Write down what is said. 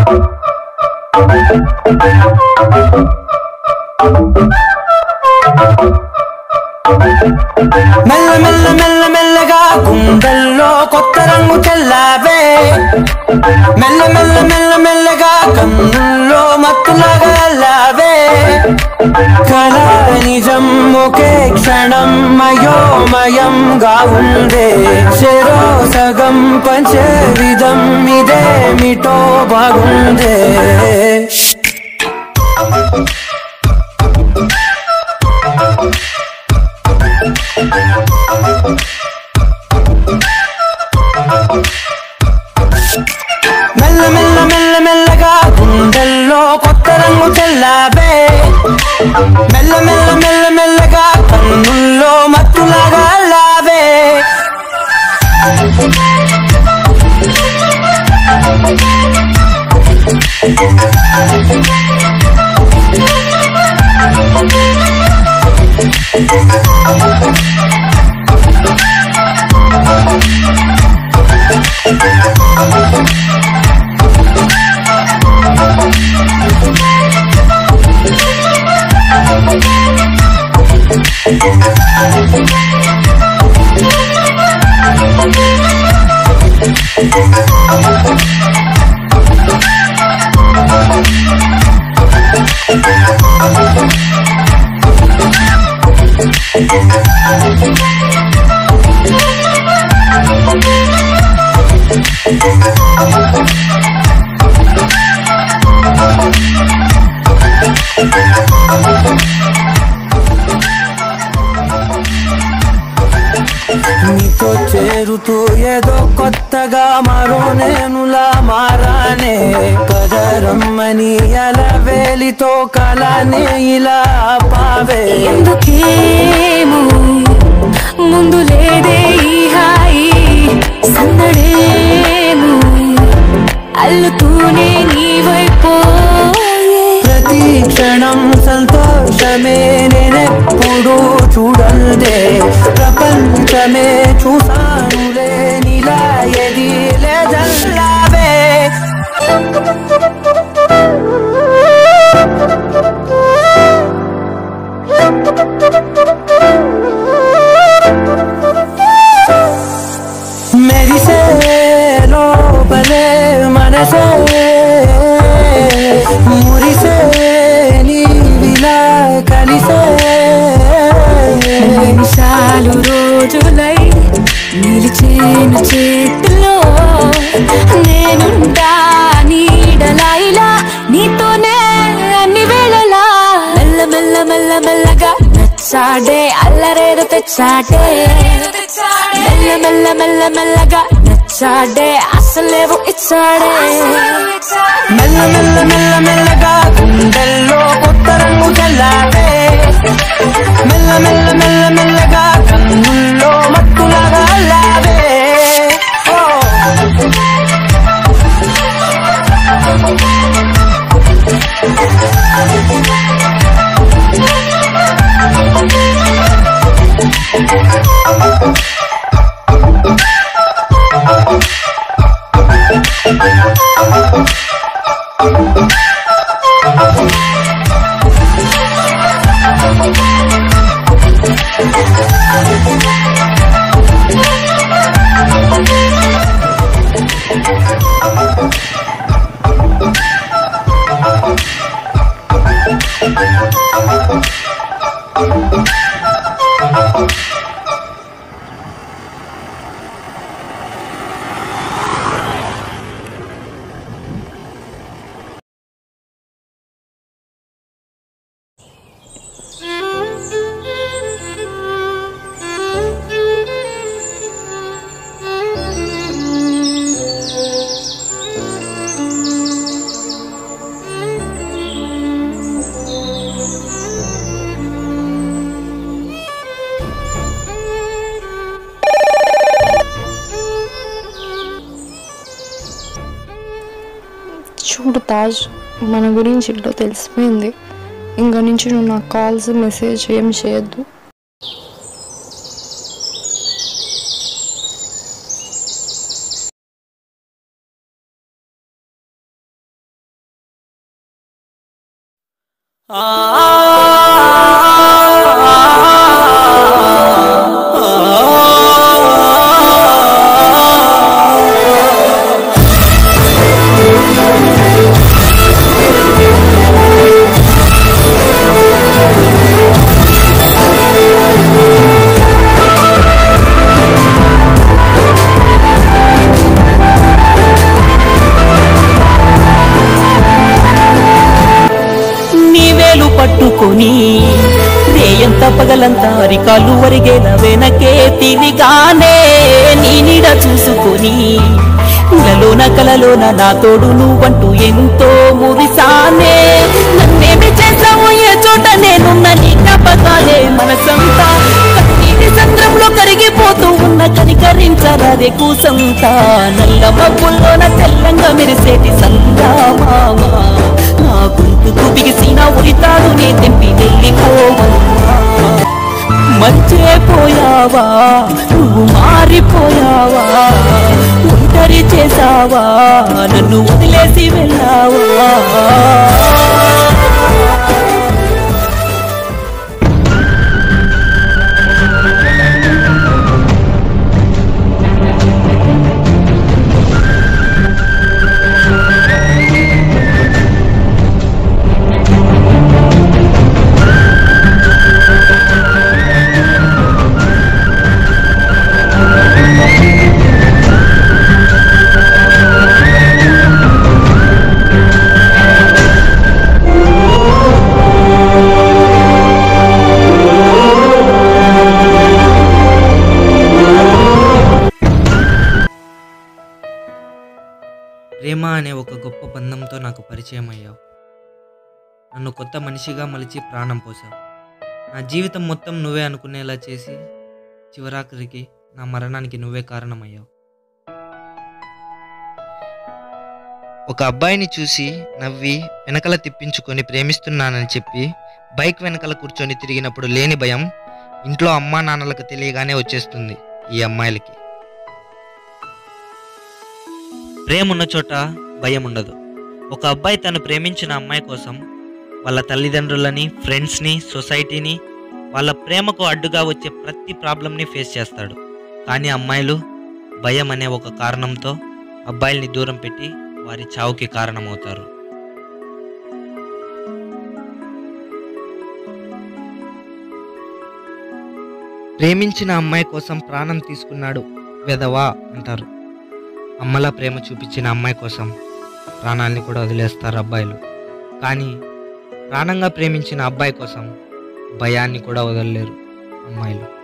మెల్ల మెల్ల మెల్ల మెల్లగా గుండెల్లో కొత్త రంగు చల్లావే మెల్ల మెల్ల మెల్ల మెల్లగా కన్నుల్లో మత్తులాగా అల్లావే కళ నిజం ఒకే క్షణం మయోమయంగా ఉందే చెరో సగం పంచే విధం ఇదేమిటో బాగుందే మెల్ల మెల్ల మెల్ల మెల్లగా గుండెల్లో కొత్త రంగు చల్లావే మెల్ల మెల్ల మెల్ల మెల్లగా కన్నుల్లో మత్తులాగా లావే నీతో చేరుతూ ఏదో కొత్తగా మరో నేనులా మారానే కదరమ్మని అలా వేలితో కలానే ఇలా పావే ఎందుకేమో ముందు లేదే ఈ హాయి సందడేమో అల్లుతూనే నీ వైపోయే ప్రతి క్షణం సంతోషమే నేనెప్పుడు చూడల్దే ప్రపంచమే చూసానులే నీలా ఎది లేదల్లావే మెరిసే లోపలే మనసే మురిసే నీవిలా కలిసే నిమిషాలు రోజులై నిలిచేను చేతిలో నేనుంటా నీడలా ఇలా నీతోనే అన్ని వేళలా మెల్ల మెల్ల మెల్ల మెల్లగా నచ్చాడే అల్లరేదో తెచ్చాడే మెల్ల మెల్ల మెల్ల మెల్లగా నచ్చాడే అసలేవో ఇచ్చాడే మెల్ల మెల్ల మెల్ల మెల్లగా గుండెల్లో కొత్త రంగు చల్లావే మెల్ల మెల్ల మెల్ల మెల్లగా కన్నుల్లో మత్తులాగా అల్లావే ఓ చూడు తాజ్ మన గురించి ఇట్లా తెలిసిపోయింది ఇంకా నుంచి నువ్వు నాకు కాల్స్ మెసేజ్ ఏం చేయొద్దు నీ వేలు పట్టుకొని రేయంత పగలంత అరికాలు వరిగేల వెనకే తిరిగానే నీ నీడ చూసుకొని ఇలలోన కలలోన నా తోడు నువ్వంటూ ఎంతో మురిసానే నన్నేమి చేసావు ఏ చోట నేనున్న నీ జ్ఞాపకాలే మనసంతా కన్నీటి సంద్రంలో కరిగిపోతూ ఉన్న కనికరించరాదే కూసంతా నల్ల మబ్బుల్లోన తెల్లంగా మెరిసేటి సంగ్రామామా నా గొంతుకు బిగిసిన ఉరితాడు నే తెంపి వెళ్ళిపోవమ్మా మంచే పోయావా నువ్వు మారిపోయావా ఒంటరి చేసావా నన్ను వదిలేసి వెళ్ళావా ప్రేమ అనే ఒక గొప్ప బంధంతో నాకు పరిచయం అయ్యావు నన్ను కొత్త మనిషిగా మలిచి ప్రాణం పోసావు నా జీవితం మొత్తం నువ్వే అనుకునేలా చేసి చివరాఖరికి నా మరణానికి నువ్వే కారణమయ్యావు ఒక అబ్బాయిని చూసి నవ్వి వెనకల తిప్పించుకొని ప్రేమిస్తున్నానని చెప్పి బైక్ వెనకల కూర్చొని తిరిగినప్పుడు లేని భయం ఇంట్లో అమ్మా నాన్నలకు తెలియగానే వచ్చేస్తుంది ఈ అమ్మాయిలకి ప్రేమ ఉన్న చోట భయం ఉండదు ఒక అబ్బాయి తను ప్రేమించిన అమ్మాయి కోసం వాళ్ళ తల్లిదండ్రులని ఫ్రెండ్స్ని సొసైటీని వాళ్ళ ప్రేమకు అడ్డుగా వచ్చే ప్రతి ప్రాబ్లంని ఫేస్ చేస్తాడు కానీ అమ్మాయిలు భయం అనే ఒక కారణంతో అబ్బాయిల్ని దూరం పెట్టి వారి చావుకి కారణమవుతారు ప్రేమించిన అమ్మాయి కోసం ప్రాణం తీసుకున్నాడు వెదవా అంటారు అమ్మలా ప్రేమ చూపించిన అమ్మాయి కోసం ప్రాణాల్ని కూడా వదిలేస్తారు అబ్బాయిలు కానీ ప్రాణంగా ప్రేమించిన అబ్బాయి కోసం భయాన్ని కూడా వదలలేరు అమ్మాయిలు